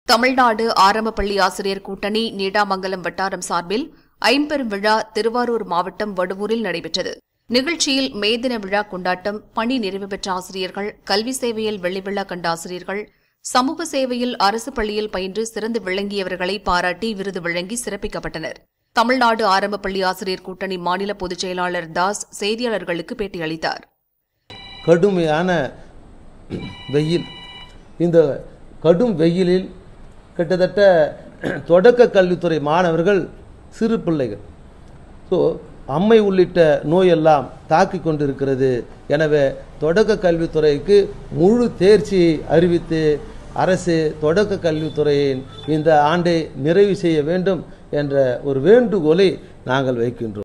தமிழ்நாடு ஆரம்ப பள்ளி ஆசிரியர் கூட்டணி நீடாமங்கலம் வட்டாரம் சார்பில் ஐம்பெரும் விழா திருவாரூர் மாவட்டம் வடுவூரில் நடைபெற்றது நிகழ்ச்சியில் மேதின விழா கொண்டாட்டம் பணி நிறைவு பெற்ற ஆசிரியர்கள் கல்வி சேவையில் வெள்ளி விழா கண்ட ஆசிரியர்கள் சமூக சேவையில் அரசு பள்ளியில் பயின்று சிறந்து விளங்கியவர்களை பாராட்டி விருது வழங்கி சிறப்பிக்கப்பட்டனர் தமிழ்நாடு ஆரம்ப பள்ளி ஆசிரியர் கூட்டணி மாநில பொதுச் செயலாளர் தாஸ் செய்தியாளர்களுக்கு பேட்டியளித்தார் கடுமையான வெயில் இந்த கடும் வெயிலில் கிட்டத்தட்ட தொடக்க கல்வித்துறை மாணவர்கள் சிறு பிள்ளைகள் ஸோ அம்மை உள்ளிட்ட நோயெல்லாம் தாக்கி கொண்டிருக்கிறது எனவே தொடக்க கல்வித்துறைக்கு முழு தேர்ச்சியை அறிவித்து அரசு தொடக்க கல்வித்துறையின் இந்த ஆண்டை நிறைவு செய்ய வேண்டும் என்ற ஒரு வேண்டுகோளை நாங்கள் வைக்கின்றோம்